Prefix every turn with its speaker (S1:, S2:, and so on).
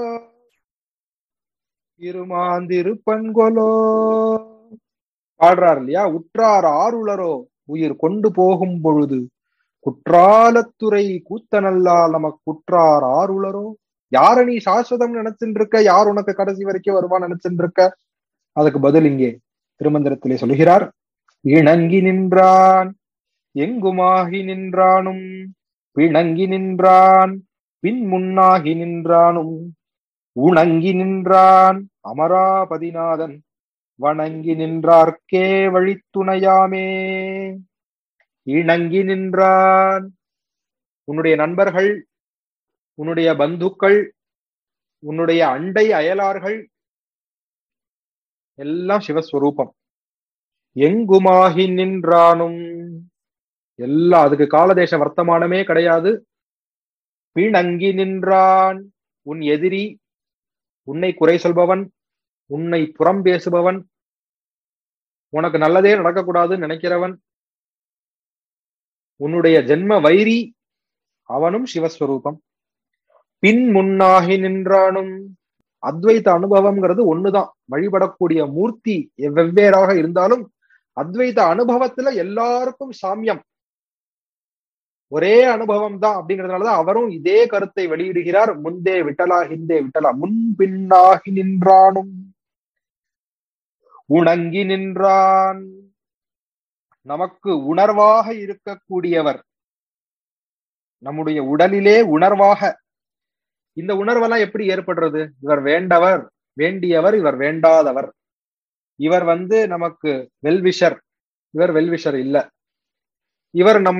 S1: இருமாந்திருப்பன்கொலோ பாடுறார் இல்லையா உற்றார் ஆருளரோ உயிர் கொண்டு போகும் பொழுது குற்றாலத்துறை கூத்தனல்லால் நமக்கு குற்றார் ஆருளரோ யார நீ சாஸ்வதம் நினைச்சுட்டு இருக்க யார் உனக்கு கடைசி வரைக்கும் வருவான் நினைச்சுட்டு இருக்க அதுக்கு பதில் இங்கே திருமந்திரத்திலே சொல்கிறார் இணங்கி நின்றான் எங்குமாகி நின்றானும் பிணங்கி நின்றான் பின் முன்னாகி நின்றானும் உணங்கி நின்றான் அமராபதிநாதன் வணங்கி நின்றார்க்கே வழித்துணையாமே இணங்கி நின்றான் உன்னுடைய நண்பர்கள் உன்னுடைய பந்துக்கள் உன்னுடைய அண்டை அயலார்கள் எல்லாம் சிவஸ்வரூபம் எங்குமாகி நின்றானும் எல்லாம் அதுக்கு காலதேச வர்த்தமானமே கிடையாது பிணங்கி நின்றான் உன் எதிரி உன்னை குறை சொல்பவன் உன்னை புறம் பேசுபவன் உனக்கு நல்லதே நடக்கக்கூடாதுன்னு நினைக்கிறவன் உன்னுடைய ஜென்ம வைரி அவனும் சிவஸ்வரூபம் பின் முன்னாகி நின்றானும் அத்வைத அனுபவம்ங்கிறது ஒண்ணுதான் வழிபடக்கூடிய மூர்த்தி வெவ்வேறாக இருந்தாலும் அத்வைத அனுபவத்துல எல்லாருக்கும் சாமியம் ஒரே அனுபவம் தான் அப்படிங்கறதுனாலதான் அவரும் இதே கருத்தை வெளியிடுகிறார் முந்தே விட்டலா ஹிந்தே விட்டலா முன் பின்னாகி நின்றானும் உணங்கி நின்றான் நமக்கு உணர்வாக இருக்கக்கூடியவர் நம்முடைய உடலிலே உணர்வாக இந்த உணர்வெல்லாம் எப்படி ஏற்படுறது இவர் வேண்டவர் வேண்டியவர் இவர் வேண்டாதவர் இவர் வந்து நமக்கு வெல்விஷர் இவர் வெல்விஷர் இல்ல இவர் நம்ம